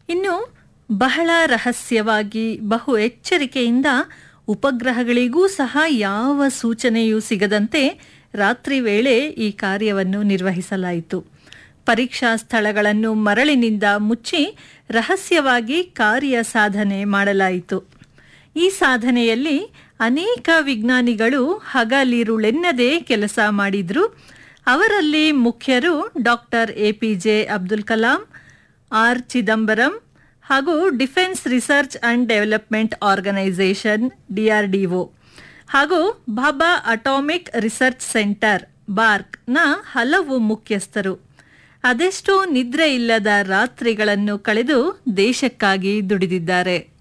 ಇನ್ನು ಬಹಳ ರಹಸ್ಯವಾಗಿ ಬಹು ಎಚ್ಚರಿಕೆಯಿಂದ ಉಪಗ್ರಹಗಳಿಗೂ ಸಹ ಯಾವ ಸೂಚನೆಯೂ ಸಿಗದಂತೆ ರಾತ್ರಿ ವೇಳೆ ಈ ಕಾರ್ಯವನ್ನು ನಿರ್ವಹಿಸಲಾಯಿತು ಪರೀಕ್ಷಾ ಸ್ಥಳಗಳನ್ನು ಮರಳಿನಿಂದ ಮುಚ್ಚಿ ರಹಸ್ಯವಾಗಿ ಕಾರ್ಯ ಸಾಧನೆ ಮಾಡಲಾಯಿತು ಈ ಸಾಧನೆಯಲ್ಲಿ ಅನೇಕ ವಿಜ್ಞಾನಿಗಳು ಹಗಲಿರುಳೆನ್ನದೇ ಕೆಲಸ ಮಾಡಿದ್ರು ಅವರಲ್ಲಿ ಮುಖ್ಯರು doctor APJ Abdul Kalam R Chidambaram ಹಾಗೂ defence research and development organisation DRDO ಹಾಗೂ ಬಾಬಾ ಅಟಾಮಿಕ್ ರಿಸರ್ಚ್ ಸೆಂಟರ್ ಬಾರ್ಕ್ನ ಹಲವು ಮುಖ್ಯಸ್ಥರು ಅದೆಷ್ಟೋ ನಿದ್ರೆ ಇಲ್ಲದ ರಾತ್ರಿಗಳನ್ನು ಕಳೆದು ದೇಶಕ್ಕಾಗಿ ದುಡಿದಿದ್ದಾರೆ